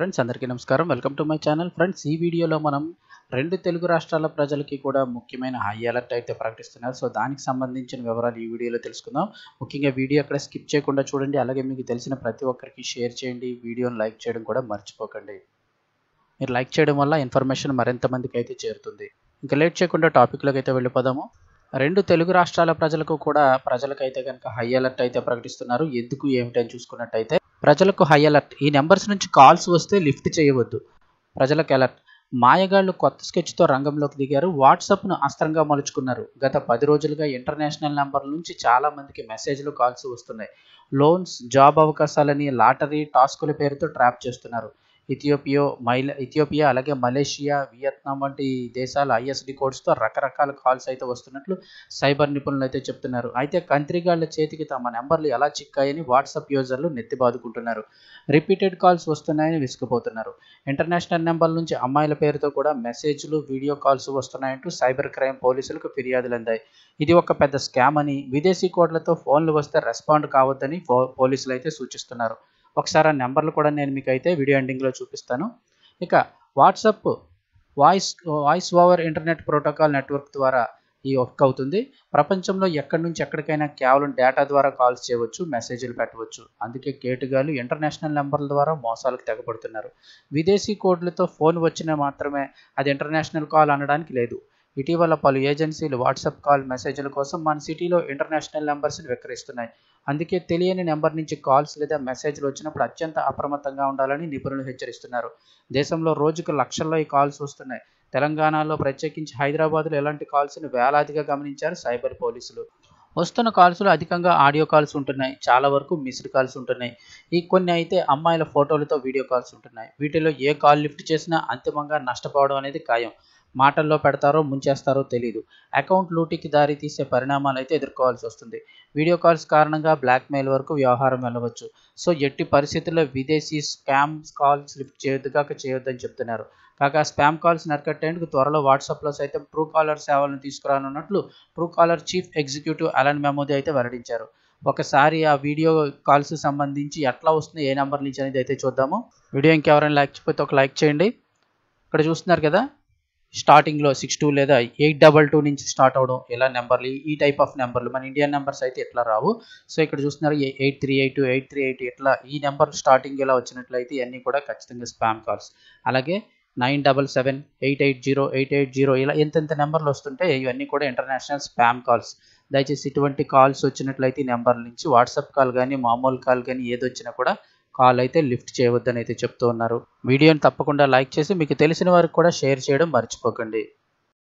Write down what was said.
friends అందరికీ నమస్కారం welcome to my channel friends ఈ వీడియోలో మనం రెండు తెలుగు రాష్ట్రాల ప్రజలకి కూడా ముఖ్యమైన హై అలర్ట్ అయితే ప్రకటిస్తున్నారు సో దానికి సంబంధించిన వివరాలు ఈ వీడియోలో తెలుసుకుందాం ముఖ్యంగా వీడియో అక్కడ స్కిప్ చేయకుండా చూడండి అలాగే మీకు తెలిసిన ప్రతి ఒక్కరికి షేర్ చేయండి వీడియోని లైక్ చేయడం కూడా మర్చిపోకండి మీరు లైక్ చేయడం వల్ల ఇన్ఫర్మేషన్ మరింత మందికి అయితే చేరుతుంది ఇంకా లేట్ చేయకుండా టాపిక్లోకి అయితే వెళ్ళిపోదాము రెండు తెలుగు రాష్ట్రాల ప్రజలకు కూడా ప్రజలకైతే కనుక హై అలర్ట్ అయితే ప్రకటిస్తున్నారు ఎందుకు ఏమిటని చూసుకున్నట్టయితే ప్రజలకు హై అలర్ట్ ఈ నెంబర్స్ నుంచి కాల్స్ వస్తే లిఫ్ట్ చేయవద్దు ప్రజలకు అలర్ట్ మాయగాళ్లు కొత్త స్కెచ్తో రంగంలోకి దిగారు వాట్సాప్ను అస్త్రంగా మలుచుకున్నారు గత పది రోజులుగా ఇంటర్నేషనల్ నెంబర్ల నుంచి చాలా మందికి మెసేజ్లు కాల్స్ వస్తున్నాయి లోన్స్ జాబ్ అవకాశాలని లాటరీ టాస్కుల పేరుతో ట్రాప్ చేస్తున్నారు ఇథియోపియో మైల ఇథియోపియా అలాగే మలేషియా వియత్నాం వంటి దేశాల ఐఎస్డి కోడ్స్తో రకరకాల కాల్స్ అయితే వస్తున్నట్లు సైబర్ నిపుణులు అయితే చెప్తున్నారు అయితే కంత్రిగాళ్ల చేతికి తమ నెంబర్లు ఎలా చిక్కాయని వాట్సాప్ యూజర్లు నెత్తిబాదుకుంటున్నారు రిపీటెడ్ కాల్స్ వస్తున్నాయని విసుకుపోతున్నారు ఇంటర్నేషనల్ నెంబర్ల నుంచి అమ్మాయిల పేరుతో కూడా మెసేజ్లు వీడియో కాల్స్ వస్తున్నాయంటూ సైబర్ క్రైమ్ పోలీసులకు ఫిర్యాదులు అందాయి ఇది ఒక పెద్ద స్కామ్ అని విదేశీ కోడ్లతో ఫోన్లు వస్తే రెస్పాండ్ కావద్దని పోలీసులు అయితే సూచిస్తున్నారు ఒకసారి ఆ నెంబర్లు కూడా నేను మీకు అయితే వీడియో ఎండింగ్లో చూపిస్తాను ఇక WhatsApp voice voice over internet protocol network ద్వారా ఈ వర్క్ అవుతుంది ప్రపంచంలో ఎక్కడి నుంచి ఎక్కడికైనా కేవలం డేటా ద్వారా కాల్స్ చేయవచ్చు మెసేజ్లు పెట్టవచ్చు అందుకే కేటుగాలు ఇంటర్నేషనల్ నెంబర్ల ద్వారా మోసాలకు తెగపడుతున్నారు విదేశీ కోడ్లతో ఫోన్ వచ్చినా మాత్రమే అది ఇంటర్నేషనల్ కాల్ అనడానికి లేదు ఇటీవల పలు ఏజెన్సీలు వాట్సాప్ కాల్ మెసేజ్ల కోసం మన సిటీలో ఇంటర్నేషనల్ నెంబర్స్ని విక్రయిస్తున్నాయి అందుకే తెలియని నెంబర్ నుంచి కాల్స్ లేదా మెసేజ్లు వచ్చినప్పుడు అత్యంత అప్రమత్తంగా ఉండాలని నిపుణులు హెచ్చరిస్తున్నారు దేశంలో రోజుకు లక్షల్లో ఈ కాల్స్ వస్తున్నాయి తెలంగాణలో ప్రత్యేకించి హైదరాబాద్లో ఎలాంటి కాల్స్ని వేలాదిగా గమనించారు సైబర్ పోలీసులు వస్తున్న కాల్స్లో అధికంగా ఆడియో కాల్స్ ఉంటున్నాయి చాలా వరకు మిస్డ్ కాల్స్ ఉంటున్నాయి ఈ కొన్ని అయితే అమ్మాయిల ఫోటోలతో వీడియో కాల్స్ ఉంటున్నాయి వీటిలో ఏ కాల్ లిఫ్ట్ చేసినా అంతిమంగా నష్టపోవడం అనేది ఖాయం మాటల్లో పెడతారో ముంచేస్తారో తెలియదు అకౌంట్ లూటీకి దారి తీసే పరిణామాలు అయితే ఎదుర్కోవాల్సి వస్తుంది వీడియో కాల్స్ కారణంగా బ్లాక్మెయిల్ వరకు వ్యవహారం వెళ్ళవచ్చు సో ఎట్టి పరిస్థితుల్లో విదేశీ స్పామ్ కాల్స్ లిఫ్ట్ చేయొద్దుగాక చేయొద్దని చెప్తున్నారు కాగా స్పామ్ కాల్స్ నరకట్టేందుకు త్వరలో వాట్సాప్లో సైతం ట్రూ కాలర్ సేవలను తీసుకురానున్నట్లు Truecaller chief executive Alan Mamedi అయితే వెల్లడించారు ఒకసారి ఆ వీడియో కాల్స్ సంబంధించి ఎట్లా వస్తుంది ఏ నెంబర్ నుంచి అనేది అయితే చూద్దాము వీడియో ఇంకెవరైనా లైక్ చేయకపోతే ఒక లైక్ చేయండి ఇక్కడ చూస్తున్నారు కదా స్టార్టింగ్లో సిక్స్ టూ లేదా ఎయిట్ డబల్ టూ నుంచి స్టార్ట్ అవడం ఇలా నెంబర్లు ఈ టైప్ ఆఫ్ నెంబర్లు మన ఇండియన్ నెంబర్స్ అయితే ఎట్లా రావు సో ఇక్కడ చూస్తున్నారు eight three eight eight three eight ఇట్లా ఈ నెంబర్ స్టార్టింగ్ ఇలా వచ్చినట్లయితే ఇవన్నీ కూడా ఖచ్చితంగా స్పామ్ కాల్స్ అలాగే nine double seven eight eight zero eight eight zero ఇలా ఎంతెంత నెంబర్లు వస్తుంటే ఇవన్నీ కూడా ఇంటర్నేషనల్ స్పామ్ కాల్స్ దయచేసి ఇటువంటి కాల్స్ వచ్చినట్లయితే ఈ నెంబర్ నుంచి వాట్సాప్ కాల్ కానీ మామూలు కాల్ కానీ ఏది వచ్చినా కూడా కాల్ అయితే లిఫ్ట్ చేయవద్దని అయితే చెప్తూ ఉన్నారు వీడియోని తప్పకుండా లైక్ చేసి మీకు తెలిసిన వారికి కూడా షేర్ చేయడం మర్చిపోకండి